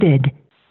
Did.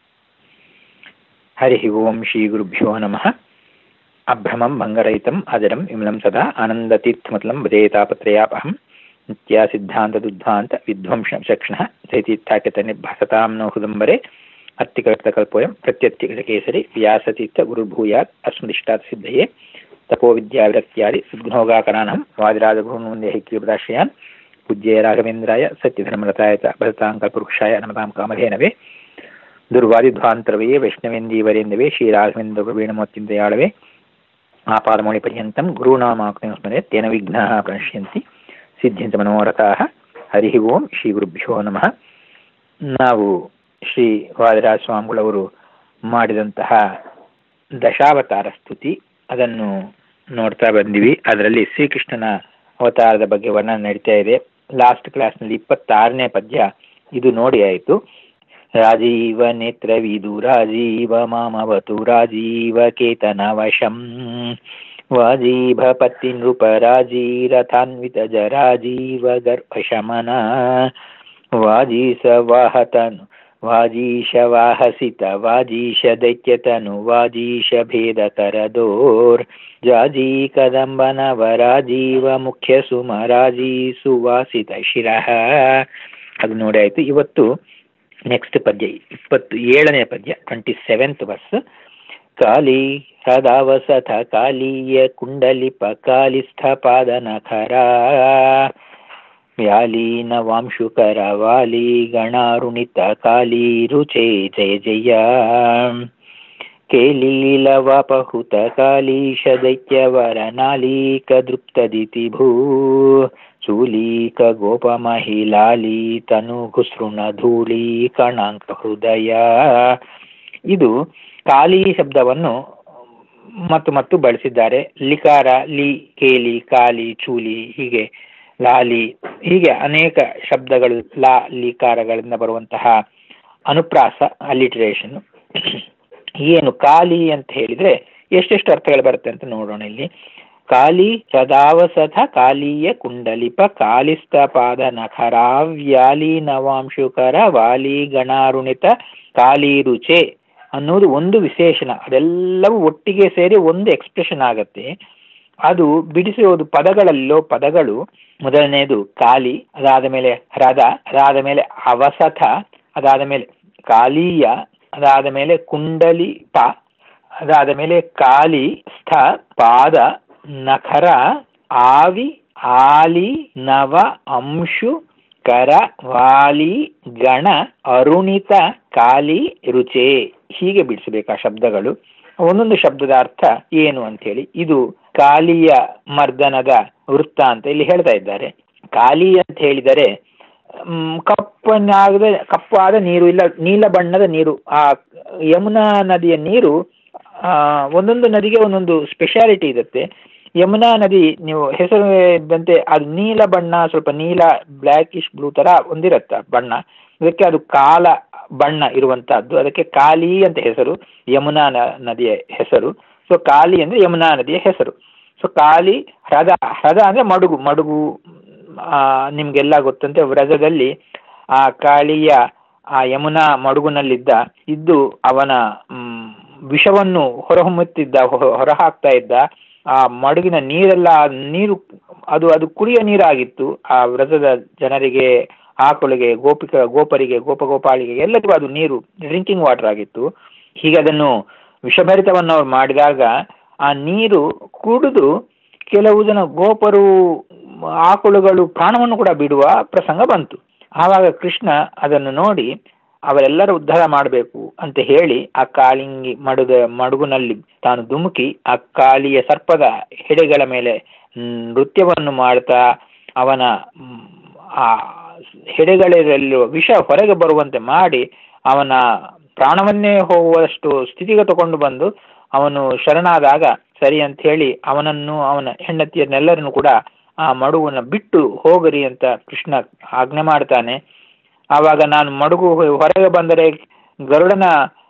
हरिः ओं श्रीगुरुभ्यो नमः अभ्रमं भङ्गरहितम् अजरं विमलं सदा आनन्दतीर्थमतलं वदेतापत्रयापहं नित्यासिद्धान्तदुद्ध्वान्त विध्वंसक्षणः जयतीर्थाख्यतनिर्भासतां नो हृदम्बरे अत्तिकल्पतकल्पोऽयं प्रत्यत्तिककेसरि व्यासतीर्थगुरुर्भूयात् अस्मदिष्टात् सिद्धये तपोविद्याविरक्त्यादि सद्गुणोगाकरानं वादिराजगुरुनन्दैक्यप्रदाश्रयान् पूज्य राघवेन्द्राय सत्यधर्मरताय च भरताङ्कल्पवृक्षाय नमतां कामधेनवे ದುರ್ವಾದಿಧ್ವಾಂತರವೇ ವೈಷ್ಣವೇಂದೀವರೇಂದವೇ ಶ್ರೀರಾಘವೇಂದ್ರವೇಣಮೋತ್ಯಂತಯಾಳವೇ ಆಪಾದಮೌಳಿಪರ್ಯಂతం ಗುರುನಾಮಾಕ್ತಿಂ ಸ್ಮರೆ ತೇನ ವಿಘ್ನಾಃ ಪ್ರಣಶ್ಯಂತಿ ಸಿದ್ಧಿಂತ ಮನೋರಥಾಃ ಹರಿ ಓಂ ಶ್ರೀ ಗುರುಭ್ಯೋ ನಮಃ ನಾವು ಶ್ರೀ ವಾದಿರಾಜ ಸ್ವಾಮಿಗಳವರು ಮಾಡಿದಂತಹ ದಶಾವತಾರ ಸ್ತುತಿ ಅದನ್ನು ನೋಡ್ತಾ ಬಂದಿವಿ ಅದರಲ್ಲಿ ಶ್ರೀಕೃಷ್ಣನ ಅವತಾರದ ಬಗ್ಗೆ ವರ್ಣನೆ ನಡೀತಾ ಇದೆ ಲಾಸ್ಟ್ ಕ್ಲಾಸ್ನಲ್ಲಿ ಇಪ್ಪತ್ತಾರನೇ ಪದ್ಯ ಇದು ನೋಡಿ ಆಯಿತು ರಾಜೀವ ನೇತ್ರವಿದು ರಾಜೀವ ಮಾಮವತು ರಾಜೀವ ಕೇತನವಶಂ ವಾಜೀವ ಪತಿ ನೃಪ ರಾಜೀರಥಾನ್ವಿತ ಜರಾಜೀವ ಗರ್ಭಶಮನ ವಾಜೀಸ ವಾಹತನು ವಾಜೀಶ ವಾಹಸಿತ ವಾಜೀಶ ದೈತ್ಯತನು ವಾಜೀಶ ಭೇದ ಕರದೋರ್ ಜಾಜೀ ಕದಂಬನವ ರಾಜೀವ ಮುಖ್ಯ ಸುಮ ರಾಜೀ ಸುವಾಸಿತ ಶಿರಃ ಅದು ನೋಡಿ ಆಯಿತು ಇವತ್ತು ನೆಕ್ಸ್ಟ್ ಪದ್ಯ ಇಪ್ಪತ್ತು ಏಳನೇ ಪದ್ಯ ಟ್ವೆಂಟಿ ಸೆವೆಂತ್ ವರ್ಸ್ ಕಾಲಿ ಹೃದಾವಸಥ ಕಾಲೀಯ ಕುಂಡಲಿಪ ಕಾಲಿಸ್ಥ ಪಾದ ನಖರ ವ್ಯಾಲೀನ ವಾಂಶುಕರ ವಾಲಿ ಗಣಾರುಣಿತ ಕಾಲಿ ರುಚೆ ಜಯ ಜಯ ಕೇಲೀಲವಪಹುತ ಕಾಲೀಶ ದೈತ್ಯವರ ನಾಲೀಕ ದೃಪ್ತದಿತಿ ಭೂ ಚೂಲೀಕ ಗೋಪ ಮಹಿಲಾಲಿ ತನು ಘುಸೃಣ ಧೂಳಿ ಕಣಾಂಕ ಹೃದಯ ಇದು ಕಾಲಿ ಶಬ್ದವನ್ನು ಮತ್ತು ಮತ್ತು ಬಳಸಿದ್ದಾರೆ ಲಿಕಾರ ಲಿ ಕೇಲಿ ಕಾಲಿ ಚೂಲಿ ಹೀಗೆ ಲಾಲಿ ಹೀಗೆ ಅನೇಕ ಶಬ್ದಗಳು ಲಾ ಲಿಕಾರಗಳಿಂದ ಬರುವಂತಹ ಅನುಪ್ರಾಸ ಅಲಿಟ್ರೇಷನ್ ಏನು ಕಾಲಿ ಅಂತ ಹೇಳಿದ್ರೆ ಎಷ್ಟೆಷ್ಟು ಅರ್ಥಗಳು ಬರುತ್ತೆ ಅಂತ ನೋಡೋಣ ಇಲ್ಲಿ ಕಾಲಿ ಸದಾವಸಥ ಕಾಲೀಯ ಕುಂಡಲಿಪ ಕಾಲಿಸ್ಥ ಪಾದ ನಖರಾವ್ಯಾಲಿ ನವಾಂಶುಕರ ವಾಲಿ ಗಣಾರುಣಿತ ಕಾಲಿ ರುಚೆ ಅನ್ನೋದು ಒಂದು ವಿಶೇಷಣ ಅದೆಲ್ಲವೂ ಒಟ್ಟಿಗೆ ಸೇರಿ ಒಂದು ಎಕ್ಸ್ಪ್ರೆಷನ್ ಆಗತ್ತೆ ಅದು ಬಿಡಿಸಿರೋದು ಪದಗಳಲ್ಲೋ ಪದಗಳು ಮೊದಲನೇದು ಕಾಲಿ ಅದಾದ ಮೇಲೆ ಹ್ರದ ಅದಾದ ಮೇಲೆ ಅವಸಥ ಅದಾದ ಮೇಲೆ ಕಾಲೀಯ ಅದಾದ ಮೇಲೆ ಕುಂಡಲಿಪ ಅದಾದ ಮೇಲೆ ಕಾಲಿ ಸ್ಥ ಪಾದ ನಖರ ಆವಿ ಆಲಿ ನವ ಅಂಶು ಕರ ವಾಲಿ ಗಣ ಅರುಣಿತ ಕಾಲಿ ರುಚೆ ಹೀಗೆ ಬಿಡಿಸಬೇಕು ಆ ಶಬ್ದಗಳು ಒಂದೊಂದು ಶಬ್ದದ ಅರ್ಥ ಏನು ಅಂತೇಳಿ ಇದು ಕಾಲಿಯ ಮರ್ದನದ ವೃತ್ತ ಅಂತ ಇಲ್ಲಿ ಹೇಳ್ತಾ ಇದ್ದಾರೆ ಕಾಲಿ ಅಂತ ಹೇಳಿದರೆ ಕಪ್ಪನಾಗದ ಕಪ್ಪಾದ ನೀರು ಇಲ್ಲ ನೀಲ ಬಣ್ಣದ ನೀರು ಆ ಯಮುನಾ ನದಿಯ ನೀರು ಒಂದೊಂದು ನದಿಗೆ ಒಂದೊಂದು ಸ್ಪೆಷಾಲಿಟಿ ಇರುತ್ತೆ ಯಮುನಾ ನದಿ ನೀವು ಹೆಸರು ಇದ್ದಂತೆ ಅದು ನೀಲ ಬಣ್ಣ ಸ್ವಲ್ಪ ನೀಲ ಬ್ಲ್ಯಾಕಿಶ್ ಬ್ಲೂ ಥರ ಒಂದಿರತ್ತ ಬಣ್ಣ ಅದಕ್ಕೆ ಅದು ಕಾಲ ಬಣ್ಣ ಇರುವಂತಹದ್ದು ಅದಕ್ಕೆ ಕಾಲಿ ಅಂತ ಹೆಸರು ಯಮುನಾ ನದಿಯ ಹೆಸರು ಸೊ ಕಾಲಿ ಅಂದರೆ ಯಮುನಾ ನದಿಯ ಹೆಸರು ಸೊ ಕಾಲಿ ಹ್ರದ ಹ್ರದ ಅಂದರೆ ಮಡುಗು ಮಡುಗು ನಿಮಗೆಲ್ಲ ಗೊತ್ತಂತೆ ವ್ರಜದಲ್ಲಿ ಆ ಕಾಳಿಯ ಆ ಯಮುನಾ ಮಡುಗುನಲ್ಲಿದ್ದ ಇದ್ದು ಅವನ ವಿಷವನ್ನು ಹೊರಹೊಮ್ಮುತ್ತಿದ್ದ ಹೊರ ಹಾಕ್ತಾ ಇದ್ದ ಆ ಮಡುಗಿನ ನೀರೆಲ್ಲ ನೀರು ಅದು ಅದು ಕುಡಿಯೋ ನೀರಾಗಿತ್ತು ಆ ವ್ರತದ ಜನರಿಗೆ ಆಕಳಿಗೆ ಗೋಪಿಕ ಗೋಪರಿಗೆ ಗೋಪ ಗೋಪಾಳಿಗೆ ಎಲ್ಲರಿಗೂ ಅದು ನೀರು ಡ್ರಿಂಕಿಂಗ್ ವಾಟರ್ ಆಗಿತ್ತು ಹೀಗೆ ಅದನ್ನು ವಿಷಭರಿತವನ್ನು ಅವ್ರು ಮಾಡಿದಾಗ ಆ ನೀರು ಕುಡಿದು ಕೆಲವು ಜನ ಗೋಪರು ಆಕಳುಗಳು ಪ್ರಾಣವನ್ನು ಕೂಡ ಬಿಡುವ ಪ್ರಸಂಗ ಬಂತು ಆವಾಗ ಕೃಷ್ಣ ಅದನ್ನು ನೋಡಿ ಅವರೆಲ್ಲರೂ ಉದ್ಧಾರ ಮಾಡಬೇಕು ಅಂತ ಹೇಳಿ ಆ ಕಾಳಿಂಗಿ ಮಡುಗ ಮಡುಗುನಲ್ಲಿ ತಾನು ಧುಮುಕಿ ಆ ಕಾಳಿಯ ಸರ್ಪದ ಹೆಡೆಗಳ ಮೇಲೆ ನೃತ್ಯವನ್ನು ಮಾಡ್ತಾ ಅವನ ಆ ಹೆಡೆಗಳಲ್ಲಿರುವ ವಿಷ ಹೊರಗೆ ಬರುವಂತೆ ಮಾಡಿ ಅವನ ಪ್ರಾಣವನ್ನೇ ಹೋಗುವಷ್ಟು ಸ್ಥಿತಿಗೆ ತಗೊಂಡು ಬಂದು ಅವನು ಶರಣಾದಾಗ ಸರಿ ಅಂತ ಹೇಳಿ ಅವನನ್ನು ಅವನ ಹೆಂಡತಿಯನ್ನೆಲ್ಲರನ್ನು ಕೂಡ ಆ ಮಡುವನ್ನ ಬಿಟ್ಟು ಹೋಗರಿ ಅಂತ ಕೃಷ್ಣ ಆಜ್ಞೆ ಮಾಡ್ತಾನೆ ಆವಾಗ ನಾನು ಮಡುಗು ಹೊರಗೆ ಬಂದರೆ ಗರುಡನ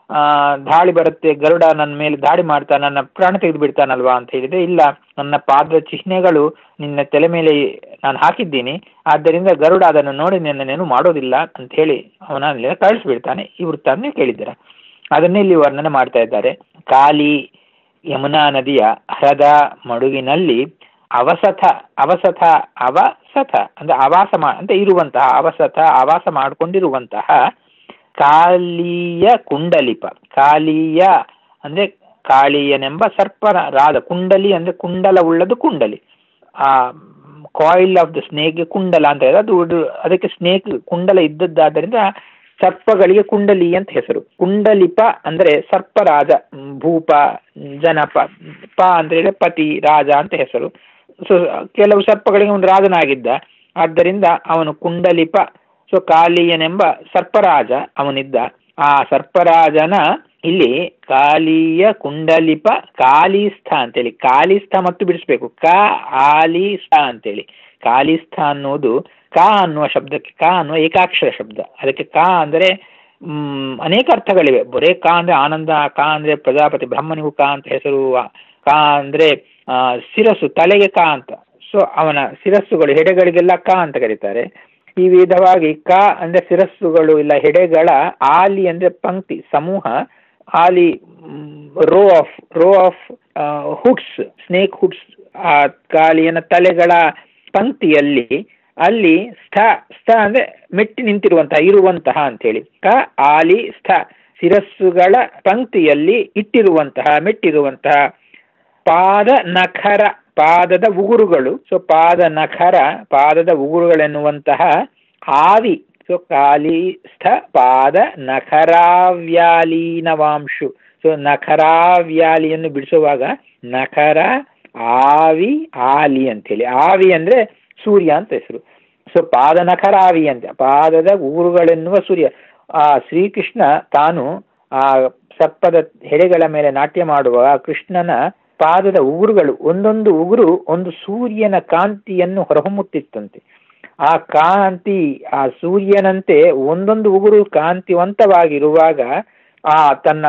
ಆ, ದಾಳಿ ಬರುತ್ತೆ ಗರುಡ ನನ್ನ ಮೇಲೆ ದಾಳಿ ಮಾಡ್ತಾ ನನ್ನ ಪ್ರಾಣ ತೆಗೆದು ಬಿಡ್ತಾನಲ್ವಾ ಅಂತ ಹೇಳಿದ್ರೆ ಇಲ್ಲ ನನ್ನ ಪಾದ ಚಿಹ್ನೆಗಳು ನಿನ್ನ ತಲೆ ಮೇಲೆ ನಾನು ಹಾಕಿದ್ದೀನಿ ಆದ್ದರಿಂದ ಗರುಡ ಅದನ್ನು ನೋಡಿ ನಿನ್ನನ್ನೇನು ಮಾಡೋದಿಲ್ಲ ಅಂತ ಹೇಳಿ ಅವನ ಅಲ್ಲಿಂದ ಕಳಿಸ್ಬಿಡ್ತಾನೆ ಈ ವೃತ್ತಾಂತ ಕೇಳಿದ್ದೀರ ಅದನ್ನೇ ಇಲ್ಲಿ ವರ್ಣನೆ ಮಾಡ್ತಾ ಇದ್ದಾರೆ ಕಾಲಿ ಯಮುನಾ ನದಿಯ ಹರದ ಮಡುವಿನಲ್ಲಿ ಅವಸಥ ಅವಸಥ ಅವಸಥ ಅಂದ್ರೆ ಆವಾಸ ಮಾ ಅಂತ ಇರುವಂತಹ ಅವಸಥ ಆವಾಸ ಮಾಡಿಕೊಂಡಿರುವಂತಹ ಕಾಲಿಯ ಕುಂಡಲಿಪ ಕಾಲಿಯ ಅಂದ್ರೆ ಕಾಳಿಯನೆಂಬ ಸರ್ಪರಾದ ಕುಂಡಲಿ ಅಂದ್ರೆ ಕುಂಡಲವುಳ್ಳದು ಕುಂಡಲಿ ಆ ಕಾಯಿಲ್ ಆಫ್ ದ ಸ್ನೇಕ್ಗೆ ಕುಂಡಲ ಅಂತ ಹೇಳಿದ್ರೆ ಅದು ಅದು- ಅದಕ್ಕೆ ಸ್ನೇಕ್ ಕುಂಡಲ ಇದ್ದದ್ದಾದ್ದರಿಂದ ಸರ್ಪಗಳಿಗೆ ಕುಂಡಲಿ ಅಂತ ಹೆಸರು ಕುಂಡಲಿಪ ಅಂದ್ರೆ ಸರ್ಪರಾಜ ಮ್, ಭೂಪ ಜನಪ ಪ ಅಂತ ಹೇಳಿ ಪತಿ ರಾಜ ಅಂತ ಹೆಸರು ಸೊ ಕೆಲವು ಸರ್ಪಗಳಿಗೆ ಒಂದು ರಾಜನಾಗಿದ್ದ ಆದ್ದರಿಂದ ಅವನು ಕುಂಡಲಿಪ ಸೊ ಕಾಲಿಯನೆಂಬ ಸರ್ಪರಾಜ ಅವನಿದ್ದ ಆ ಸರ್ಪರಾಜನ ಇಲ್ಲಿ ಕಾಲಿಯ ಕುಂಡಲಿಪ ಕಾಲಿಸ್ಥ ಅಂತೇಳಿ ಕಾಲಿಸ್ಥ ಮತ್ತು ಬಿಡಿಸ್ಬೇಕು ಕ ಆಲಿಸ್ಥ ಅಂತೇಳಿ ಕಾಲಿಸ್ಥ ಅನ್ನೋದು ಕ ಅನ್ನುವ ಶಬ್ದಕ್ಕೆ ಕ ಅನ್ನುವ ಏಕಾಕ್ಷರ ಶಬ್ದ ಅದಕ್ಕೆ ಕ ಅಂದರೆ ಮ್, ಅನೇಕ ಅರ್ಥಗಳಿವೆ ಬರೇ ಕ ಅಂದ್ರೆ ಆನಂದ ಕ ಅಂದ್ರೆ ಪ್ರಜಾಪತಿ ಬ್ರಹ್ಮನಿಗೂ ಕ ಅಂತ ಹೆಸರು ಕ ಅಂದ್ರೆ ಆ, ಶಿರಸ್ಸು ತಲೆಗೆ ಕ ಅಂತ ಸೊ ಅವನ ಶಿರಸ್ಸುಗಳು ಹೆಡೆಗಳಿಗೆಲ್ಲ ಕ ಅಂತ ಕರೀತಾರೆ ಈ ವಿಧವಾಗಿ ಕ ಅಂದ್ರೆ ಶಿರಸ್ಸುಗಳು ಇಲ್ಲ ಹೆಡೆಗಳ ಆಲಿ ಅಂದ್ರೆ ಪಂಕ್ತಿ ಸಮೂಹ ಆಲಿ row of row of hoods snake hoods ಆ ಕಾಲಿಯನ ತಲೆಗಳ ಪಂಕ್ತಿಯಲ್ಲಿ ಅಲ್ಲಿ ಸ್ಥ ಸ್ಥ ಅಂದ್ರೆ ಮೆಟ್ಟಿ ನಿಂತಿರುವಂತಹ ಇರುವಂತಹ ಅಂತೇಳಿ ಕ ಆಲಿ ಸ್ಥ ಶಿರಸ್ಸುಗಳ ಪಂಕ್ತಿಯಲ್ಲಿ ಇಟ್ಟಿರುವಂತಹ ಮೆಟ್ಟಿರುವಂತಹ ಪಾದ ನಖರ ಪಾದದ ಉಗುರುಗಳು ಸೊ ಪಾದ ನಖರ ಪಾದದ ಉಗುರುಗಳೆನ್ನುವಂತಹ ಆವಿ ಸೊ ಕಾಲಿಸ್ಥ ಪಾದ ನಖರಾವ್ಯಾಲೀನವಾಂಶು ಸೊ ನಖರಾವ್ಯಾಲಿಯನ್ನು ಬಿಡಿಸುವಾಗ ನಖರ ಆವಿ ಆಲಿ ಅಂತೇಳಿ ಆವಿ ಅಂದ್ರೆ ಸೂರ್ಯ ಅಂತ ಹೆಸರು ಸೊ ಪಾದ ನಖರಾವಿ ಅಂತ ಪಾದದ ಉಗುರುಗಳೆನ್ನುವ ಸೂರ್ಯ ಆ ಶ್ರೀಕೃಷ್ಣ ತಾನು ಆ ಸರ್ಪದ ಹೆಡೆಗಳ ಮೇಲೆ ನಾಟ್ಯ ಮಾಡುವ ಕೃಷ್ಣನ ಪಾದದ ಉಗುರುಗಳು ಒಂದೊಂದು ಉಗುರು ಒಂದು ಸೂರ್ಯನ ಕಾಂತಿಯನ್ನು ಹೊರಹೊಮ್ಮುತ್ತಿತ್ತಂತೆ ಆ ಕಾಂತಿ ಆ ಸೂರ್ಯನಂತೆ ಒಂದೊಂದು ಉಗುರು ಕಾಂತಿವಂತವಾಗಿರುವಾಗ ಆ ತನ್ನ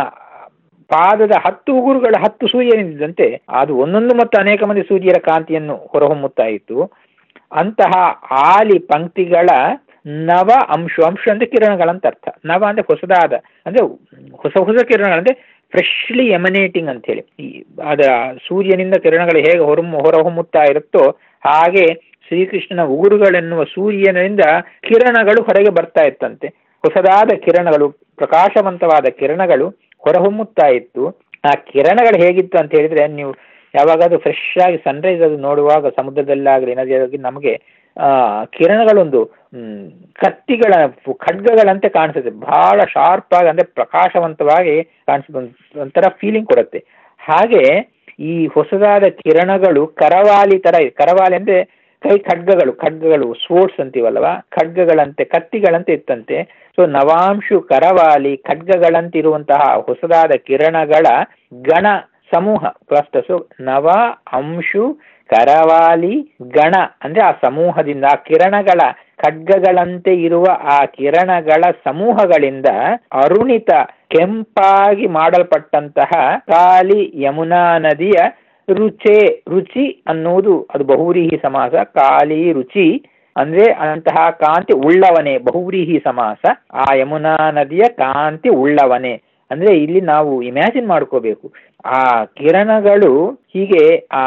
ಪಾದದ ಹತ್ತು ಉಗುರುಗಳ ಹತ್ತು ಸೂರ್ಯನಿದ್ದಂತೆ ಅದು ಒಂದೊಂದು ಮತ್ತು ಅನೇಕ ಮಂದಿ ಸೂರ್ಯರ ಕಾಂತಿಯನ್ನು ಹೊರಹೊಮ್ಮುತ್ತಾ ಇತ್ತು ಅಂತಹ ಆಲಿ ಪಂಕ್ತಿಗಳ ನವ ಅಂಶ ಅಂಶ ಅಂದ್ರೆ ಕಿರಣಗಳಂತ ಅರ್ಥ ನವ ಅಂದ್ರೆ ಹೊಸದಾದ ಅಂದ್ರೆ ಹೊಸ ಹೊಸ ಕಿರಣಗಳಂದ್ರೆ ಫ್ರೆಶ್ಲಿ ಎಮನೇಟಿಂಗ್ ಅಂತ ಹೇಳಿ ಈ ಅದ ಸೂರ್ಯನಿಂದ ಕಿರಣಗಳು ಹೇಗೆ ಹೊರಮು ಹೊರಹೊಮ್ಮುತ್ತಾ ಇರುತ್ತೋ ಹಾಗೆ ಶ್ರೀಕೃಷ್ಣನ ಉಗುರುಗಳೆನ್ನುವ ಸೂರ್ಯನಿಂದ ಕಿರಣಗಳು ಹೊರಗೆ ಬರ್ತಾ ಇತ್ತಂತೆ ಹೊಸದಾದ ಕಿರಣಗಳು ಪ್ರಕಾಶವಂತವಾದ ಕಿರಣಗಳು ಹೊರಹೊಮ್ಮುತ್ತಾ ಇತ್ತು ಆ ಕಿರಣಗಳು ಹೇಗಿತ್ತು ಅಂತ ಹೇಳಿದ್ರೆ ನೀವು ಯಾವಾಗಾದ್ರೂ ಫ್ರೆಶ್ ಆಗಿ ಸನ್ರೈಸ್ ಅದು ನೋಡುವಾಗ ಸಮುದ್ರದಲ್ಲಾಗಲಿ ನದಿಯಾಗಲಿ ನಮಗೆ ಆ ಕಿರಣಗಳೊಂದು ಹ್ಮ್, ಕತ್ತಿಗಳ ಖಡ್ಗಗಳಂತೆ ಕಾಣಿಸುತ್ತೆ ಬಹಳ ಶಾರ್ಪ್ ಆಗಿ ಅಂದ್ರೆ ಪ್ರಕಾಶವಂತವಾಗಿ ಕಾಣಿಸುತ್ತೆ ಒಂದ್- ಒಂಥರ ಫೀಲಿಂಗ್ ಕೊಡುತ್ತೆ ಹಾಗೆ ಈ ಹೊಸದಾದ ಕಿರಣಗಳು ಕರವಾಲಿ ತರ ಇದೆ. ಕರವಾಲಿ ಅಂದ್ರೆ ಕೈ ಖಡ್ಗಗಳು ಖಡ್ಗಗಳು ಸ್ವೋರ್ಡ್ಸ್ ಅಂತೀವಲ್ವ ಖಡ್ಗಗಳಂತೆ ಕತ್ತಿಗಳಂತೆ ಇತ್ತಂತೆ ಸೊ ನವಾಂಶು ಕರವಾಲಿ ಖಡ್ಗಗಳಂತಿರುವಂತಹ ಹೊಸದಾದ ಕಿರಣಗಳ ಗಣ ಸಮೂಹ ಕ್ಲಸ್ಟರ್ಸ್ ನವ ಅಂಶು ಕರವಾಲಿ ಗಣ ಅಂದ್ರೆ ಆ ಸಮೂಹದಿಂದ ಆ ಕಿರಣಗಳ ಖಡ್ಗಗಳಂತೆ ಇರುವ ಆ ಕಿರಣಗಳ ಸಮೂಹಗಳಿಂದ ಅರುಣಿತ ಕೆಂಪಾಗಿ ಮಾಡಲ್ಪಟ್ಟಂತಹ ಕಾಲಿ ಯಮುನಾ ನದಿಯ ರುಚೆ ರುಚಿ ಅನ್ನುವುದು ಅದು ಬಹುವ್ರೀಹಿ ಸಮಾಸ ಕಾಲಿ ರುಚಿ ಅಂದ್ರೆ ಅಂತಹ ಕಾಂತಿ ಉಳ್ಳವನೇ ಬಹುವ್ರೀಹಿ ಸಮಾಸ ಆ ಯಮುನಾ ನದಿಯ ಕಾಂತಿ ಉಳ್ಳವನೇ ಅಂದ್ರೆ ಇಲ್ಲಿ ನಾವು ಇಮ್ಯಾಜಿನ್ ಮಾಡ್ಕೋಬೇಕು ಆ ಕಿರಣಗಳು ಹೀಗೆ ಆ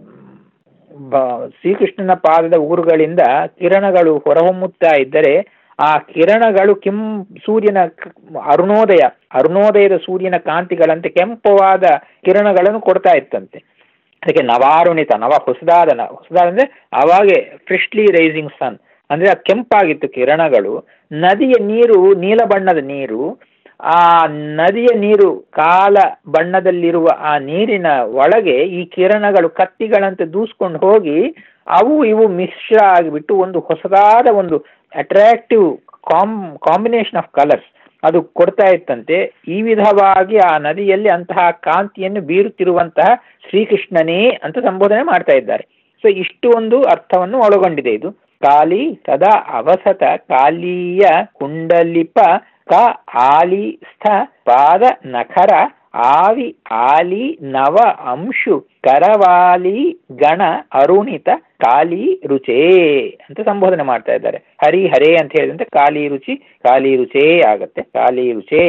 ಬ- ಶ್ರೀಕೃಷ್ಣನ ಪಾದದ ಉಗುರುಗಳಿಂದ ಕಿರಣಗಳು ಹೊರಹೊಮ್ಮುತ್ತಾ ಇದ್ದರೆ ಆ ಕಿರಣಗಳು ಕೆಂ ಸೂರ್ಯನ ಕ- ಅರುಣೋದಯ ಅರುಣೋದಯದ ಸೂರ್ಯನ ಕಾಂತಿಗಳಂತೆ ಕೆಂಪವಾದ ಕಿರಣಗಳನ್ನು ಕೊಡ್ತಾ ಇತ್ತಂತೆ ಅದಕ್ಕೆ ನವಾರುಣಿತ ನವ ಹೊಸದಾದ ನ- ಹೊಸದಾದ ಅಂದ್ರೆ ಅವಾಗೆ ಫ್ರೆಶ್ಲಿ ರೈಸಿಂಗ್ ಸನ್ ಅಂದ್ರೆ ಆ ಕೆಂಪಾಗಿತ್ತು ಕಿರಣಗಳು ನದಿಯ ನೀರು ನೀಲ ಬಣ್ಣದ ನೀರು ಆ ನದಿಯ ನೀರು ಕಾಲ ಬಣ್ಣದಲ್ಲಿರುವ ಆ ನೀರಿನ ಒಳಗೆ ಈ ಕಿರಣಗಳು ಕತ್ತಿಗಳಂತೆ ದೂಸ್ಕೊಂಡು ಹೋಗಿ ಅವು ಇವು ಮಿಶ್ರ ಆಗಿಬಿಟ್ಟು ಒಂದು ಹೊಸದಾದ ಒಂದು ಅಟ್ರಾಕ್ಟಿವ್ ಕಾಮ್ ಕಾಂಬಿನೇಷನ್ ಆಫ್ ಕಲರ್ಸ್ ಅದು ಕೊಡ್ತಾ ಇತ್ತಂತೆ ಈ ವಿಧವಾಗಿ ಆ ನದಿಯಲ್ಲಿ ಅಂತಹ ಕಾಂತಿಯನ್ನು ಬೀರುತ್ತಿರುವಂತಹ ಶ್ರೀಕೃಷ್ಣನೇ ಅಂತ ಸಂಬೋಧನೆ ಮಾಡ್ತಾ ಇದ್ದಾರೆ ಸೊ ಇಷ್ಟು ಒಂದು ಅರ್ಥವನ್ನು ಒಳಗೊಂಡಿದೆ ಇದು ಕಾಲಿ ತದಾ ಅವಸತ ಕಾಲೀಯ ಕುಂಡಲಿಪ ಕ ಆಲಿ ಸ್ಥ ಪಾದ ನಖರ ಆವಿ ಆಲಿ ನವ ಅಂಶು ಕರವಾಲಿ ಗಣ ಅರುಣಿತ ಕಾಲಿ ರುಚೇ ಅಂತ ಸಂಬೋಧನೆ ಮಾಡ್ತಾ ಇದ್ದಾರೆ ಹರಿ ಹರೇ ಅಂತ ಹೇಳಿದಂತೆ ಕಾಲಿ ರುಚಿ ಕಾಲಿ ರುಚೇ ಆಗತ್ತೆ ಕಾಲಿ ರುಚೇ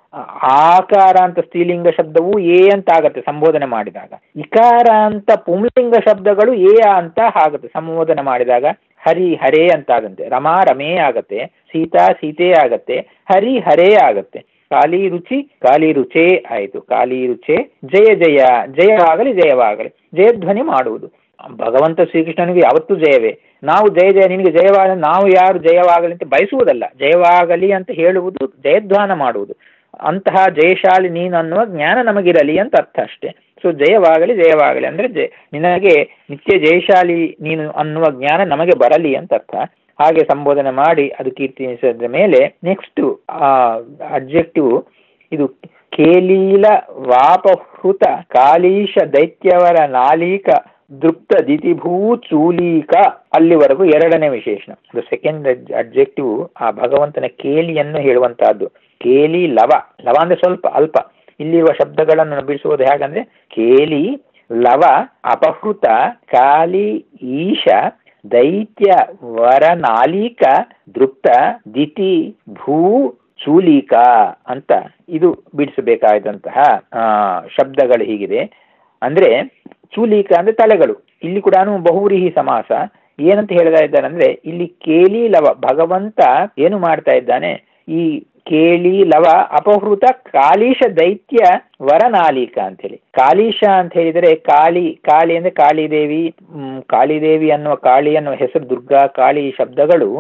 ಆಕಾರ ಅಂತ ಸ್ತ್ರೀಲಿಂಗ ಶಬ್ದವು ಏ ಅಂತ ಆಗತ್ತೆ ಸಂಬೋಧನೆ ಮಾಡಿದಾಗ ಇಕಾರ ಅಂತ ಪುಂಲಿಂಗ ಶಬ್ದಗಳು ಏ ಅಂತ ಆಗತ್ತೆ ಸಂಬೋಧನೆ ಮಾಡಿದಾಗ ಹರಿ ಹರೇ ಅಂತ ಆಗಂತೆ ರಮಾ ರಮೇ ಆಗತ್ತೆ ಸೀತಾ ಸೀತೆ ಆಗತ್ತೆ ಹರಿ ಹರೇ ಆಗತ್ತೆ ಕಾಲಿ ರುಚಿ ಕಾಲಿ ರುಚೇ ಆಯಿತು ಕಾಲಿ ರುಚೆ ಜಯ ಜಯ ಜಯವಾಗಲಿ ಜಯವಾಗಲಿ ಜಯಧ್ವನಿ ಮಾಡುವುದು ಭಗವಂತ ಶ್ರೀಕೃಷ್ಣನಿಗೆ ಯಾವತ್ತೂ ಜಯವೇ ನಾವು ಜಯ ಜಯ ನಿನಗೆ ಜಯವಾಗಲಿ ನಾವು ಯಾರು ಜಯವಾಗಲಿ ಅಂತ ಬಯಸುವುದಲ್ಲ ಜಯವಾಗಲಿ ಅಂತ ಹೇಳುವುದು ಜಯಧ್ವಾನ ಮಾಡುವುದು ಅಂತಹ ಜಯಶಾಲಿ ನೀನು ಅನ್ನುವ ಜ್ಞಾನ ನಮಗಿರಲಿ ಅಂತ ಅರ್ಥ ಅಷ್ಟೇ ಸೊ ಜಯವಾಗಲಿ ಜಯವಾಗಲಿ ಅಂದ್ರೆ ಜಯ ನಿನಗೆ ನಿತ್ಯ ಜಯಶಾಲಿ ನೀನು ಅನ್ನುವ ಜ್ಞಾನ ನಮಗೆ ಬರಲಿ ಅಂತ ಅರ್ಥ ಹಾಗೆ ಸಂಬೋಧನೆ ಮಾಡಿ ಅದು ಕೀರ್ತಿಸಿದ ಮೇಲೆ ನೆಕ್ಸ್ಟ್ ಆ ಅಬ್ಜೆಕ್ಟಿವ್ ಇದು ಕೇಲೀಲ ವಾಪಹೃತ ಕಾಲೀಶ ದೈತ್ಯವರ ನಾಲೀಕ ದೃಪ್ತ ದಿತಿಭೂ ಚೂಲೀಕ ಅಲ್ಲಿವರೆಗೂ ಎರಡನೇ ವಿಶೇಷಣ ಇದು ಸೆಕೆಂಡ್ ಅಬ್ಜೆಕ್ಟಿವ್ ಆ ಭಗವಂತನ ಕೇಲಿಯನ್ನು ಹೇಳುವಂತಹದ್ದು ಕೇಲಿ ಲವ ಲವ ಅಂದ್ರೆ ಸ್ವಲ್ಪ ಅಲ್ಪ ಇಲ್ಲಿರುವ ಶಬ್ದಗಳನ್ನು ಬಿಡಿಸುವುದು ಹೇಗಂದ್ರೆ ಕೇಲಿ ಲವ ಅಪಹೃತ ಕಾಲಿ ಈಶ ದೈತ್ಯ ವರನಾಲಿಕ ದೃಪ್ತ ದಿತಿ ಭೂ ಚೂಲಿಕ ಅಂತ ಇದು ಬಿಡಿಸಬೇಕಾದಂತಹ ಶಬ್ದಗಳು ಹೀಗಿದೆ ಅಂದ್ರೆ ಚೂಲಿಕ ಅಂದ್ರೆ ತಲೆಗಳು ಇಲ್ಲಿ ಕೂಡ ಬಹುವ್ರೀಹಿ ಸಮಾಸ ಏನಂತ ಹೇಳ್ತಾ ಇದ್ದಾನೆ ಅಂದ್ರೆ ಇಲ್ಲಿ ಕೇಲಿ ಲವ ಭಗವಂತ ಏನು ಮಾಡ್ತಾ ಇದ್ದಾನೆ ಈ ಕೇಳಿ ಲವ ಅಪಹೃತ ಕಾಲೀಶ ದೈತ್ಯ ವರನಾಲಿಕ ಅಂತ ಹೇಳಿ ಕಾಲೀಶ ಅಂತ ಹೇಳಿದರೆ ಕಾಳಿ ಕಾಳಿ ಅಂದ್ರೆ ಕಾಳಿದೇವಿ ಕಾಳಿದೇವಿ ಅನ್ನುವ ಕಾಳಿ ಅನ್ನುವ ಹೆಸರು ದುರ್ಗಾ ಕಾಳಿ ಶಬ್ದಗಳು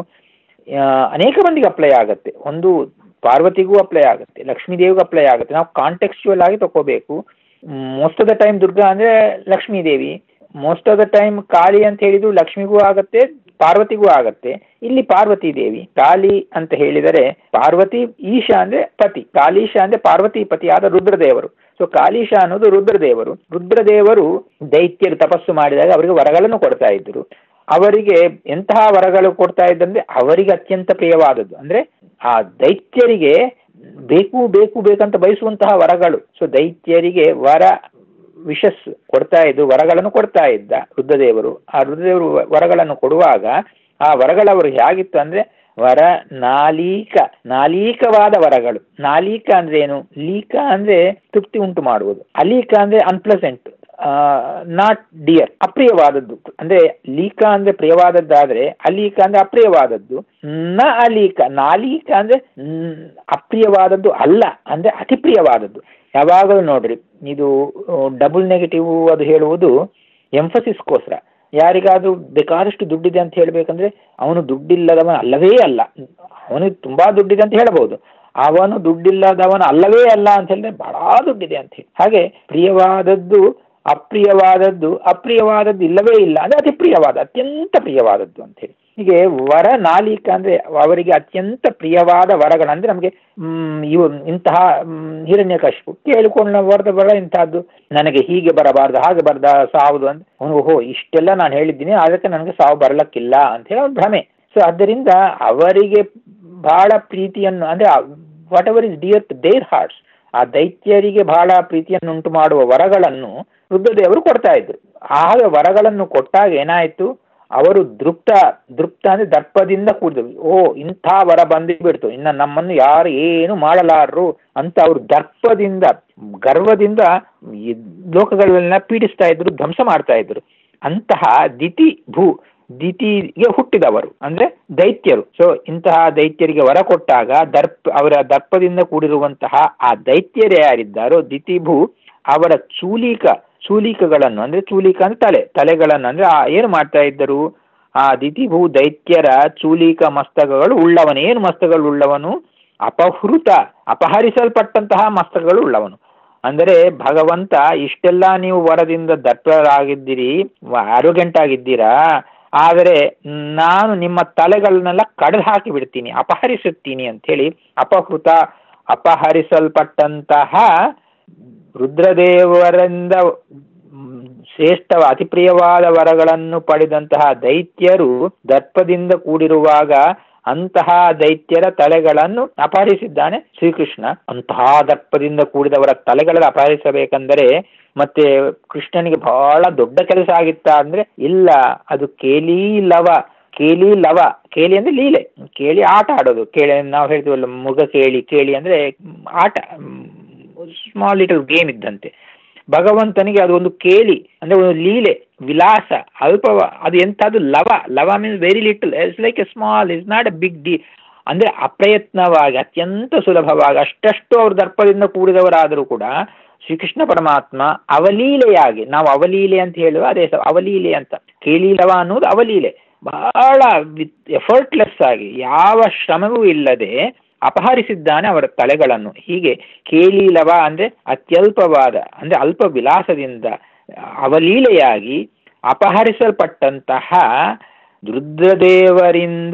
ಅನೇಕ ಮಂದಿಗೆ ಅಪ್ಲೈ ಆಗುತ್ತೆ ಒಂದು ಪಾರ್ವತಿಗೂ ಅಪ್ಲೈ ಆಗುತ್ತೆ ಲಕ್ಷ್ಮೀ ದೇವಿಗೂ ಅಪ್ಲೈ ಆಗುತ್ತೆ ನಾವು ಕಾಂಟೆಕ್ಸ್ಚುಯಲ್ ಆಗಿ ತಗೋಬೇಕು most of the time Durga ಅಂದ್ರೆ Lakshmi Devi most of the time Kali ಅಂತ ಹೇಳಿದ್ರು ಲಕ್ಷ್ಮಿಗೂ ಆಗತ್ತೆ ಪಾರ್ವತಿಗೂ ಆಗತ್ತೆ ಇಲ್ಲಿ ಪಾರ್ವತಿ ದೇವಿ ಕಾಳಿ ಅಂತ ಹೇಳಿದರೆ ಪಾರ್ವತಿ ಈಶ ಅಂದ್ರೆ ಪತಿ ಕಾಳೀಶ ಅಂದ್ರೆ ಪಾರ್ವತಿ ಪತಿಯಾದ ರುದ್ರದೇವರು ಸೊ ಕಾಳೀಶ ಅನ್ನೋದು ರುದ್ರದೇವರು ರುದ್ರದೇವರು ದೈತ್ಯರು ತಪಸ್ಸು ಮಾಡಿದಾಗ ಅವರಿಗೆ ವರಗಳನ್ನು ಕೊಡ್ತಾ ಇದ್ರು ಅವರಿಗೆ ಎಂತಹ ವರಗಳು ಕೊಡ್ತಾ ಇದ್ದಂದ್ರೆ ಅವರಿಗೆ ಅತ್ಯಂತ ಪ್ರಿಯವಾದದ್ದು ಅಂದ್ರೆ ಆ ದೈತ್ಯರಿಗೆ ಬೇಕು ಬೇಕು ಬೇಕಂತ ಬಯಸುವಂತಹ ವರಗಳು ಸೊ ದೈತ್ಯರಿಗೆ ವರ ವಿಶಸ್ ಕೊಡ್ತಾ ಇದ್ದು ವರಗಳನ್ನು ಕೊಡ್ತಾ ಇದ್ದ ರುದ್ರದೇವರು ಆ ರುದ್ರದೇವರು ವರಗಳನ್ನು ಕೊಡುವಾಗ ಆ ವರಗಳವರು ಹೇಗಿತ್ತು ಅಂದ್ರೆ ವರ ನಾಲೀಕ ನಾಲೀಕವಾದ ವರಗಳು ನಾಲೀಕ ಅಂದ್ರೆ ಏನು ಲೀಕ ಅಂದ್ರೆ ತೃಪ್ತಿ ಉಂಟು ಮಾಡುವುದು ಅಲೀಕ ಅಂದ್ರೆ ಅನ್ಪ್ಲೆಸೆಂಟ್ ನಾಟ್ ಡಿಯರ್ ಅಪ್ರಿಯವಾದದ್ದು ಅಂದ್ರೆ ಲೀಕ ಅಂದ್ರೆ ಪ್ರಿಯವಾದದ್ದಾದ್ರೆ ಅಲೀಕ ಅಂದ್ರೆ ಅಪ್ರಿಯವಾದದ್ದು ನ ಅಲೀಕ ನಾಲೀಕ ಅಂದ್ರೆ ಅಪ್ರಿಯವಾದದ್ದು ಅಲ್ಲ ಅಂದ್ರೆ ಅತಿ ಪ್ರಿಯವಾದದ್ದು ಯಾವಾಗಲೂ ನೋಡ್ರಿ ಇದು ಡಬಲ್ ನೆಗೆಟಿವ್ ಅದು ಹೇಳುವುದು ಎಂಫಸಿಸ್ಗೋಸ್ಕರ ಯಾರಿಗಾದ್ರೂ ಬೇಕಾದಷ್ಟು ದುಡ್ಡಿದೆ ಅಂತ ಹೇಳ್ಬೇಕಂದ್ರೆ ಅವನು ದುಡ್ಡಿಲ್ಲದವನ ಅಲ್ಲವೇ ಅಲ್ಲ ಅವನಿಗೆ ತುಂಬಾ ದುಡ್ಡಿದೆ ಅಂತ ಹೇಳಬಹುದು ಅವನು ದುಡ್ಡಿಲ್ಲದವನ ಅಲ್ಲವೇ ಅಲ್ಲ ಅಂತ ಹೇಳಿದ್ರೆ ಬಹಳ ದುಡ್ಡಿದೆ ಅಂತ ಹೇಳಿ ಹಾಗೆ ಪ್ರಿಯವಾದದ್ದು ಅಪ್ರಿಯವಾದದ್ದು ಅಪ್ರಿಯವಾದದ್ದು ಇಲ್ಲವೇ ಇಲ್ಲ ಅಂದ್ರೆ ಅತಿ ಪ್ರಿಯವಾದ ಅತ್ಯಂತ ಪ್ರಿಯವಾದದ್ದು ಅಂತ ಹೇಳಿ ಹೀಗೆ ವರ ನಾಲಿಕ ಅಂದ್ರೆ ಅವರಿಗೆ ಅತ್ಯಂತ ಪ್ರಿಯವಾದ ವರಗಳು ಅಂದ್ರೆ ನಮಗೆ ಇವು ಇಂತಹ ಹಿರಣ್ಯಕಶಿಪು ಕೇಳಿಕೊಂಡ ವರದ ಬರ ಇಂತಹದ್ದು ನನಗೆ ಹೀಗೆ ಬರಬಾರ್ದು ಹಾಗೆ ಬರದ ಸಾವುದು ಅಂತ ಅವನು ಓಹೋ ಇಷ್ಟೆಲ್ಲ ನಾನು ಹೇಳಿದ್ದೀನಿ ಅದಕ್ಕೆ ನನಗೆ ಸಾವು ಬರಲಕ್ಕಿಲ್ಲ ಅಂತ ಹೇಳಿ ಅವ್ನು ಭ್ರಮೆ ಸೊ ಆದ್ದರಿಂದ ಅವರಿಗೆ ಬಹಳ ಪ್ರೀತಿಯನ್ನು ಅಂದ್ರೆ whatever is dear to their hearts ಆ ದೈತ್ಯರಿಗೆ ಬಹಳ ಪ್ರೀತಿಯನ್ನು ಉಂಟು ಮಾಡುವ ವರಗಳನ್ನು ರುದ್ರದೇವರು ಕೊಡ್ತಾ ಇದ್ರು ಆಗ ವರಗಳನ್ನು ಕೊಟ್ಟಾಗ ಏನಾಯ್ತು ಅವರು ದೃಪ್ತ ದೃಪ್ತ ಅಂದ್ರೆ ದರ್ಪದಿಂದ ಕೂಡಿದ್ರು ಓ ಇಂಥ ವರ ಬಂದು ಬಿಡ್ತು ಇನ್ನು ನಮ್ಮನ್ನು ಯಾರು ಏನು ಮಾಡಲಾರರು ಅಂತ ಅವರು ದರ್ಪದಿಂದ ಗರ್ವದಿಂದ ಈ ಲೋಕಗಳನ್ನ ಪೀಡಿಸ್ತಾ ಇದ್ರು ಧ್ವಂಸ ಮಾಡ್ತಾ ಇದ್ರು ಅಂತಹ ದಿತಿ ಭೂ ದಿತಿಗೆ ಹುಟ್ಟಿದವರು ಅಂದ್ರೆ ದೈತ್ಯರು ಸೊ ಇಂತಹ ದೈತ್ಯರಿಗೆ ವರ ಕೊಟ್ಟಾಗ ದರ್ಪ ಅವರ ದರ್ಪದಿಂದ ಕೂಡಿರುವಂತಹ ಆ ದೈತ್ಯರು ಯಾರಿದ್ದಾರೋ ದಿತಿಭೂ ಅವರ ಚೂಲಿಕ ಚೂಲಿಕಗಳನ್ನು ಅಂದ್ರೆ ಚೂಲಿಕ ಅಂದ್ರೆ ತಲೆ ತಲೆಗಳನ್ನು ಅಂದ್ರೆ ಆ ಏನು ಮಾಡ್ತಾ ಇದ್ದರು ಆ ದಿತಿಭೂ ದೈತ್ಯರ ಚೂಲಿಕ ಮಸ್ತಕಗಳು ಉಳ್ಳವನು ಏನು ಮಸ್ತಕಗಳು ಉಳ್ಳವನು ಅಪಹೃತ ಅಪಹರಿಸಲ್ಪಟ್ಟಂತಹ ಮಸ್ತಕಗಳು ಉಳ್ಳವನು ಅಂದರೆ ಭಗವಂತ ಇಷ್ಟೆಲ್ಲ ನೀವು ವರದಿಂದ ದಟ್ಟರಾಗಿದ್ದೀರಿ ಆರೋಗ್ಯಂಟ್ ಆಗಿದ್ದೀರಾ ಆದರೆ ನಾನು ನಿಮ್ಮ ತಲೆಗಳನ್ನೆಲ್ಲ ಕಡ್ದು ಹಾಕಿ ಬಿಡ್ತೀನಿ ಅಪಹರಿಸುತ್ತೀನಿ ಅಂತ ಹೇಳಿ ಅಪಹೃತ ಅಪಹರಿಸಲ್ಪಟ್ಟಂತಹ ರುದ್ರದೇವರಿಂದ ಶ್ರೇಷ್ಠ ಅತಿ ಪ್ರಿಯವಾದ ವರಗಳನ್ನು ಪಡೆದಂತಹ ದೈತ್ಯರು ದರ್ಪದಿಂದ ಕೂಡಿರುವಾಗ ಅಂತಹ ದೈತ್ಯರ ತಲೆಗಳನ್ನು ಅಪಹರಿಸಿದ್ದಾನೆ ಶ್ರೀಕೃಷ್ಣ ಅಂತಹ ದರ್ಪದಿಂದ ಕೂಡಿದವರ ತಲೆಗಳನ್ನು ಅಪಹರಿಸಬೇಕೆಂದರೆ ಮತ್ತೆ ಕೃಷ್ಣನಿಗೆ ಬಹಳ ದೊಡ್ಡ ಕೆಲಸ ಆಗಿತ್ತಾ ಅಂದ್ರೆ ಇಲ್ಲ ಅದು ಕೇಲಿ ಲವ ಕೇಲಿ ಲವ ಕೇಳಿ ಅಂದ್ರೆ ಲೀಲೆ ಕೇಳಿ ಆಟ ಆಡೋದು ಕೇಳಿ ನಾವು ಹೇಳ್ತೀವಲ್ಲ ಮುಗ ಕೇಳಿ ಕೇಳಿ ಅಂದ್ರೆ ಆಟ ಸ್ಮಾಲ್ ಲಿಟಲ್ ಗೇಮ್ ಇದ್ದಂತೆ ಭಗವಂತನಿಗೆ ಅದು ಒಂದು ಕೇಳಿ ಅಂದ್ರೆ ಒಂದು ಲೀಲೆ ವಿಲಾಸ ಅಲ್ಪ ಅದು ಎಂಥದ್ದು ಲವ ಲವ means very little it's like a small is not a big ಡಿ ಅಂದ್ರೆ ಅಪ್ರಯತ್ನವಾಗಿ ಅತ್ಯಂತ ಸುಲಭವಾಗಿ ಅಷ್ಟಷ್ಟು ಅವರು ದರ್ಪದಿಂದ ಕೂಡಿದವರಾದರೂ ಕೂಡ ಶ್ರೀಕೃಷ್ಣ ಪರಮಾತ್ಮ ಅವಲೀಲೆಯಾಗಿ ನಾವು ಅವಲೀಲೆ ಅಂತ ಹೇಳುವ ಅದೇ ಅವಲೀಲೆ ಅಂತ ಕೇಳಿಲವ ಅನ್ನೋದು ಅವಲೀಲೆ ಬಹಳ ವಿತ್ ಎಫರ್ಟ್ಲೆಸ್ ಆಗಿ ಯಾವ ಶ್ರಮವೂ ಇಲ್ಲದೆ ಅಪಹರಿಸಿದ್ದಾನೆ ಅವರ ತಲೆಗಳನ್ನು ಹೀಗೆ ಕೇಲೀಲವ ಅಂದ್ರೆ ಅತ್ಯಲ್ಪವಾದ ಅಂದ್ರೆ ಅಲ್ಪ ವಿಲಾಸದಿಂದ ಅವಲೀಲೆಯಾಗಿ ಅಪಹರಿಸಲ್ಪಟ್ಟಂತಹ ರುದ್ರದೇವರಿಂದ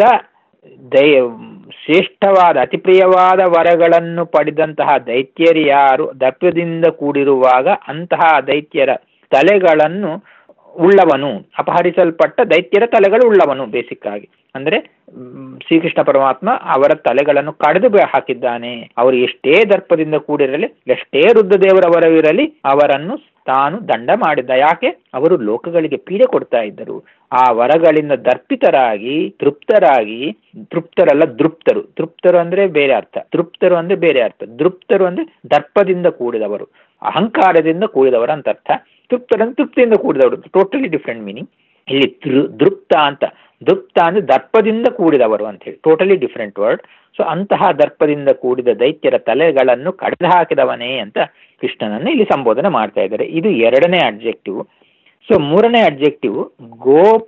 ದಯ ಶ್ರೇಷ್ಠವಾದ ಅತಿ ಪ್ರಿಯವಾದ ವರಗಳನ್ನು ಪಡೆದಂತಹ ದೈತ್ಯರು ಯಾರು ದರ್ಪದಿಂದ ಕೂಡಿರುವಾಗ ಅಂತಹ ದೈತ್ಯರ ತಲೆಗಳನ್ನು ಉಳ್ಳವನು ಅಪಹರಿಸಲ್ಪಟ್ಟ ದೈತ್ಯರ ತಲೆಗಳು ಉಳ್ಳವನು ಬೇಸಿಕ್ ಆಗಿ ಅಂದ್ರೆ ಶ್ರೀಕೃಷ್ಣ ಪರಮಾತ್ಮ ಅವರ ತಲೆಗಳನ್ನು ಕಡಿದು ಹಾಕಿದ್ದಾನೆ ಅವರು ಎಷ್ಟೇ ದರ್ಪದಿಂದ ಕೂಡಿರಲಿ ಎಷ್ಟೇ ರುದ್ರದೇವರವರವಿರಲಿ ಅವರನ್ನು ತಾನು ದಂಡ ಮಾಡಿದ್ದ ಯಾಕೆ ಅವರು ಲೋಕಗಳಿಗೆ ಪೀಡೆ ಕೊಡ್ತಾ ಇದ್ದರು ಆ ವರಗಳಿಂದ ದರ್ಪಿತರಾಗಿ ತೃಪ್ತರಾಗಿ ತೃಪ್ತರಲ್ಲ ದೃಪ್ತರು ತೃಪ್ತರು ಅಂದ್ರೆ ಬೇರೆ ಅರ್ಥ ತೃಪ್ತರು ಅಂದ್ರೆ ಬೇರೆ ಅರ್ಥ ದೃಪ್ತರು ಅಂದ್ರೆ ದರ್ಪದಿಂದ ಕೂಡಿದವರು ಅಹಂಕಾರದಿಂದ ಕೂಡಿದವರು ಅಂತ ಅರ್ಥ ತೃಪ್ತರಂದ್ರೆ ತೃಪ್ತಿಯಿಂದ ಕೂಡಿದವರು ಟೋಟಲಿ ಡಿಫ್ರೆಂಟ್ ಮೀನಿಂಗ್ ಇಲ್ಲಿ ದೃಪ್ತ ಅಂತ ದೃಪ್ತ ಅಂದ್ರೆ ದರ್ಪದಿಂದ ಕೂಡಿದವರು ಅಂತ ಹೇಳಿ ಟೋಟಲಿ ಡಿಫ್ರೆಂಟ್ ವರ್ಡ್ ಸೊ ಅಂತಹ ದರ್ಪದಿಂದ ಕೂಡಿದ ದೈತ್ಯರ ತಲೆಗಳನ್ನು ಕಡಿದು ಹಾಕಿದವನೇ ಅಂತ ಕೃಷ್ಣನನ್ನು ಇಲ್ಲಿ ಸಂಬೋಧನೆ ಮಾಡ್ತಾ ಇದ್ದಾರೆ ಇದು ಎರಡನೇ ಅಬ್ಜೆಕ್ಟಿವ್ ಸೊ ಮೂರನೇ ಅಬ್ಜೆಕ್ಟಿವ್ ಗೋಪ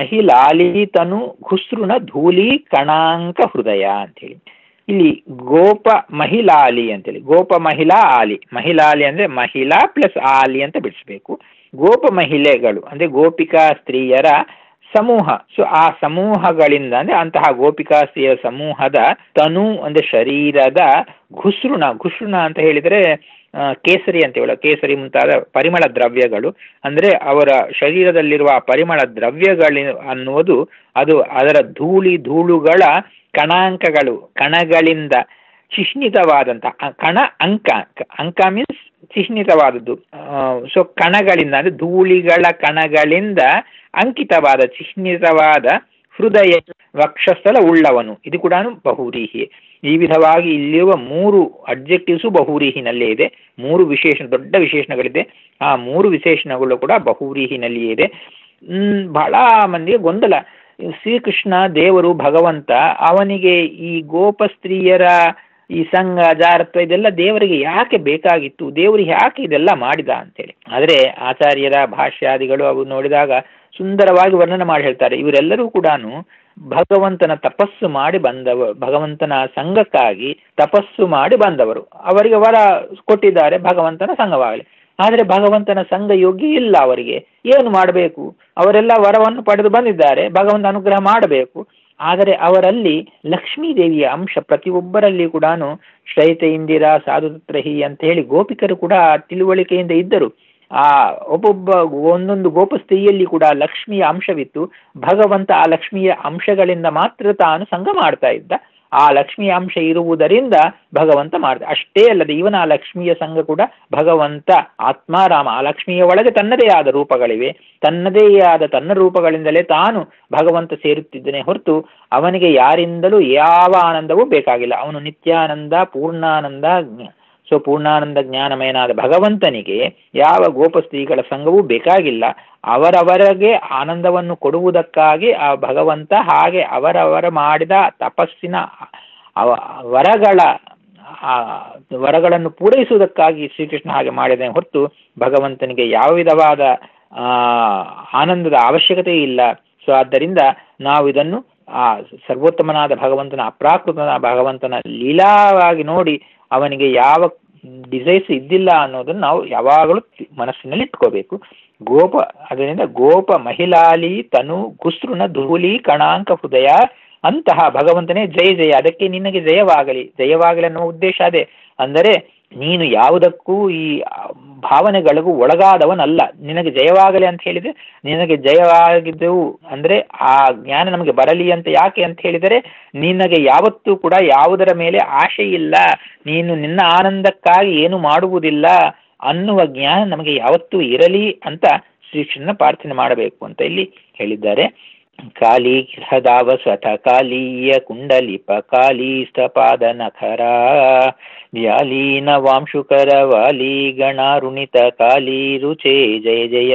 ಮಹಿಲಾಲಿತನು ಘುಸ್ರುನ ಧೂಲಿ ಕಣಾಂಕ ಹೃದಯ ಅಂತೇಳಿ ಇಲ್ಲಿ ಗೋಪ ಮಹಿಲಾಲಿ ಅಂತೇಳಿ ಗೋಪ ಮಹಿಳಾ ಆಲಿ ಮಹಿಲಾಲಿ ಅಂದ್ರೆ ಮಹಿಳಾ ಪ್ಲಸ್ ಆಲಿ ಅಂತ ಬಿಡಿಸ್ಬೇಕು ಗೋಪ ಮಹಿಳೆಗಳು ಅಂದ್ರೆ ಗೋಪಿಕಾ ಸ್ತ್ರೀಯರ ಸಮೂಹ ಸೊ ಆ ಸಮೂಹಗಳಿಂದ ಅಂದ್ರೆ ಅಂತಹ ಗೋಪಿಕಾ ಸ್ತ್ರೀಯರ ಸಮೂಹದ ತನು ಅಂದ್ರೆ ಶರೀರದ ಘುಸ್ರುಣ ಘುಸ್ರುಣ ಅಂತ ಹೇಳಿದ್ರೆ ಕೇಸರಿ ಅಂತ ಹೇಳ ಕೇಸರಿ ಮುಂತಾದ ಪರಿಮಳ ದ್ರವ್ಯಗಳು ಅಂದ್ರೆ ಅವರ ಶರೀರದಲ್ಲಿರುವ ಪರಿಮಳ ದ್ರವ್ಯಗಳು ಅನ್ನುವುದು ಅದು ಅದರ ಧೂಳಿ ಧೂಳುಗಳ ಕಣಾಂಕಗಳು ಕಣಗಳಿಂದ ಚಿಹ್ನಿತವಾದಂಥ ಕಣ ಅಂಕ ಅಂಕ ಮೀನ್ಸ್ ಚಿಹ್ನಿತವಾದದ್ದು ಸೊ ಕಣಗಳಿಂದ ಅಂದ್ರೆ ಧೂಳಿಗಳ ಕಣಗಳಿಂದ ಅಂಕಿತವಾದ ಚಿಹ್ನಿತವಾದ ಹೃದಯ ವಕ್ಷಸ್ಥಲ ಉಳ್ಳವನು ಇದು ಕೂಡ ಬಹುರೀಹಿ ಈ ವಿಧವಾಗಿ ಇಲ್ಲಿರುವ ಮೂರು ಅಬ್ಜೆಕ್ಟಿವ್ಸು ಬಹುರೀಹಿನಲ್ಲೇ ಇದೆ ಮೂರು ವಿಶೇಷಣ ದೊಡ್ಡ ವಿಶೇಷಣಗಳಿದೆ ಆ ಮೂರು ವಿಶೇಷಣಗಳು ಕೂಡ ಬಹುರೀಹಿನಲ್ಲಿಯೇ ಇದೆ ಬಹಳ ಮಂದಿಗೆ ಗೊಂದಲ ಶ್ರೀಕೃಷ್ಣ ದೇವರು ಭಗವಂತ ಅವನಿಗೆ ಈ ಗೋಪ ಸ್ತ್ರೀಯರ ಈ ಸಂಘ ಜಾರತ್ವ ಇದೆಲ್ಲ ದೇವರಿಗೆ ಯಾಕೆ ಬೇಕಾಗಿತ್ತು ದೇವರಿಗೆ ಯಾಕೆ ಇದೆಲ್ಲ ಮಾಡಿದ ಅಂತೇಳಿ ಆದರೆ ಆಚಾರ್ಯರ ಭಾಷ್ಯಾದಿಗಳು ಅವು ನೋಡಿದಾಗ ಸುಂದರವಾಗಿ ವರ್ಣನೆ ಮಾಡಿ ಹೇಳ್ತಾರೆ ಇವರೆಲ್ಲರೂ ಕೂಡ ಭಗವಂತನ ತಪಸ್ಸು ಮಾಡಿ ಬಂದವ ಭಗವಂತನ ಸಂಘಕ್ಕಾಗಿ ತಪಸ್ಸು ಮಾಡಿ ಬಂದವರು ಅವರಿಗೆ ವರ ಕೊಟ್ಟಿದ್ದಾರೆ ಭಗವಂತನ ಸಂಘವಾಗಲಿ ಆದರೆ ಭಗವಂತನ ಸಂಘ ಯೋಗ್ಯ ಇಲ್ಲ ಅವರಿಗೆ ಏನು ಮಾಡಬೇಕು ಅವರೆಲ್ಲ ವರವನ್ನು ಪಡೆದು ಬಂದಿದ್ದಾರೆ ಭಗವಂತ ಅನುಗ್ರಹ ಮಾಡಬೇಕು ಆದರೆ ಅವರಲ್ಲಿ ಲಕ್ಷ್ಮೀ ದೇವಿಯ ಅಂಶ ಪ್ರತಿಯೊಬ್ಬರಲ್ಲಿ ಕೂಡ ಶ್ರೈತ ಇಂದಿರಾ ಸಾಧುತ್ರಹಿ ಅಂತ ಹೇಳಿ ಗೋಪಿಕರು ಕೂಡ ತಿಳುವಳಿಕೆಯಿಂದ ಇದ್ದರು ಆ ಒಬ್ಬೊಬ್ಬ ಒಂದೊಂದು ಗೋಪ ಸ್ತ್ರೀಯಲ್ಲಿ ಕೂಡ ಲಕ್ಷ್ಮಿಯ ಅಂಶವಿತ್ತು ಭಗವಂತ ಆ ಲಕ್ಷ್ಮಿಯ ಅಂಶಗಳಿಂದ ಮಾತ್ರ ತಾನು ಸಂಘ ಮಾಡ್ತಾ ಇದ್ದ ಆ ಲಕ್ಷ್ಮಿಯ ಅಂಶ ಇರುವುದರಿಂದ ಭಗವಂತ ಮಾಡ್ದ ಅಷ್ಟೇ ಅಲ್ಲದೆ ಇವನ ಆ ಲಕ್ಷ್ಮಿಯ ಸಂಘ ಕೂಡ ಭಗವಂತ ಆತ್ಮಾರಾಮ ಆ ಲಕ್ಷ್ಮಿಯ ಒಳಗೆ ತನ್ನದೇ ಆದ ರೂಪಗಳಿವೆ ತನ್ನದೇ ಆದ ತನ್ನ ರೂಪಗಳಿಂದಲೇ ತಾನು ಭಗವಂತ ಸೇರುತ್ತಿದ್ದನೇ ಹೊರತು ಅವನಿಗೆ ಯಾರಿಂದಲೂ ಯಾವ ಆನಂದವೂ ಬೇಕಾಗಿಲ್ಲ ಅವನು ನಿತ್ಯಾನಂದ ಪೂರ್ಣಾನಂದ ಸೊ ಪೂರ್ಣಾನಂದ ಜ್ಞಾನಮಯನಾದ ಭಗವಂತನಿಗೆ ಯಾವ ಗೋಪಸ್ತ್ರೀಗಳ ಸಂಘವೂ ಬೇಕಾಗಿಲ್ಲ ಅವರವರಿಗೆ ಆನಂದವನ್ನು ಕೊಡುವುದಕ್ಕಾಗಿ ಆ ಭಗವಂತ ಹಾಗೆ ಅವರವರ ಮಾಡಿದ ತಪಸ್ಸಿನ ಅವ ವರಗಳ ವರಗಳನ್ನು ಪೂರೈಸುವುದಕ್ಕಾಗಿ ಶ್ರೀಕೃಷ್ಣ ಹಾಗೆ ಮಾಡಿದ ಹೊರತು ಭಗವಂತನಿಗೆ ಯಾವ ವಿಧವಾದ ಆನಂದದ ಅವಶ್ಯಕತೆ ಇಲ್ಲ ಸೊ ಆದ್ದರಿಂದ ನಾವು ಇದನ್ನು ಆ ಸರ್ವೋತ್ತಮನಾದ ಭಗವಂತನ ಅಪ್ರಾಕೃತನ ಭಗವಂತನ ಲೀಲಾವಾಗಿ ನೋಡಿ ಅವನಿಗೆ ಯಾವ ಡಿಸೈರ್ಸ್ ಇದ್ದಿಲ್ಲ ಅನ್ನೋದನ್ನು ನಾವು ಯಾವಾಗಲೂ ಮನಸ್ಸಿನಲ್ಲಿ ಇಟ್ಕೋಬೇಕು ಗೋಪ ಅದರಿಂದ ಗೋಪ ಮಹಿಳಾಲಿ ತನು ಗುಸ್ರುನ ಧೂಲಿ ಕಣಾಂಕ ಹೃದಯ ಅಂತಹ ಭಗವಂತನೇ ಜಯ ಜಯ ಅದಕ್ಕೆ ನಿನಗೆ ಜಯವಾಗಲಿ ಜಯವಾಗಲಿ ಅನ್ನೋ ಉದ್ದೇಶ ಅದೇ ಅಂದರೆ ನೀನು ಯಾವುದಕ್ಕೂ ಈ ಭಾವನೆಗಳಿಗೂ ಒಳಗಾದವನಲ್ಲ ನಿನಗೆ ಜಯವಾಗಲಿ ಅಂತ ಹೇಳಿದರೆ ನಿನಗೆ ಜಯವಾಗಿದ್ದೆವು ಅಂದರೆ ಆ ಜ್ಞಾನ ನಮಗೆ ಬರಲಿ ಅಂತ ಯಾಕೆ ಅಂತ ಹೇಳಿದರೆ ನಿನಗೆ ಯಾವತ್ತೂ ಕೂಡ ಯಾವುದರ ಮೇಲೆ ಆಶೆ ಇಲ್ಲ ನೀನು ನಿನ್ನ ಆನಂದಕ್ಕಾಗಿ ಏನು ಮಾಡುವುದಿಲ್ಲ ಅನ್ನುವ ಜ್ಞಾನ ನಮಗೆ ಯಾವತ್ತೂ ಇರಲಿ ಅಂತ ಶ್ರೀಕೃಷ್ಣನ ಪ್ರಾರ್ಥನೆ ಮಾಡಬೇಕು ಅಂತ ಇಲ್ಲಿ ಹೇಳಿದ್ದಾರೆ ಕಾಲಿ ಹೃದಾವ ಸ್ವಥ ಕಾಲೀಯ ಕುಂಡಲಿಪ ಕಾಲಿ ಸ್ಥಪಾದ ನಖರ ವ್ಯಾಲೀನ ವಾಂಶುಕರ ವಾಲಿ ಗಣಾರುಣಿತ ಕಾಲಿ ರುಚೆ ಜಯ ಜಯ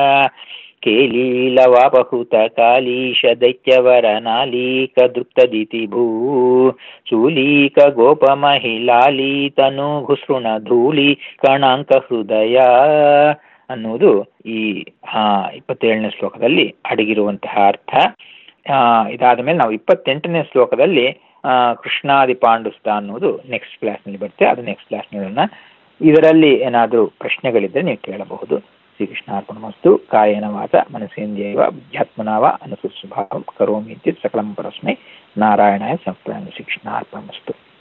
ಕೇಲೀಲವಾಪಹುತ ಕಾಲೀಶ ದೈತ್ಯವರ ನಾಲೀಕ ದೃಪ್ತದಿತಿ ಭೂ ಚೂಲೀಕ ಗೋಪ ಮಹಿಳಾಲಿ ತನು ಘುಸೃಣ ಧೂಳಿ ಕಣಾಂಕ ಹೃದಯ ಅನ್ನುವುದು ಈ ಇಪ್ಪತ್ತೇಳನೇ ಶ್ಲೋಕದಲ್ಲಿ ಅಡಗಿರುವಂತಹ ಅರ್ಥ ಇದಾದ ಮೇಲೆ ನಾವು ಇಪ್ಪತ್ತೆಂಟನೇ ಶ್ಲೋಕದಲ್ಲಿ ಕೃಷ್ಣಾದಿ ಪಾಂಡುಸ್ತ ಅನ್ನೋದು ನೆಕ್ಸ್ಟ್ ಕ್ಲಾಸ್ನಲ್ಲಿ ಬರುತ್ತೆ ಅದು ನೆಕ್ಸ್ಟ್ ಕ್ಲಾಸ್ ನೋಡೋಣ ಇದರಲ್ಲಿ ಏನಾದರೂ ಪ್ರಶ್ನೆಗಳಿದ್ದರೆ ನೀವು ಕೇಳಬಹುದು ಶ್ರೀಕೃಷ್ಣಾರ್ಪಣಮಸ್ತು ಕಾಯೇನ ವಾಚ ಮನಸ್ಸೇಂದ್ರಿಯವ ಅಧ್ಯಾತ್ಮನಾವ ಅನುಸುಸ್ವಭಾವಂ ಕರೋಮಿ ಇತ್ಯುತ್ ಸಕಲಂ ಪರಸ್ಮೈ ನಾರಾಯಣಾಯ ಸಂಪ್ರಾಣ ಶ್ರೀಕೃಷ್ಣಾರ್ಪಣಮಸ್ತು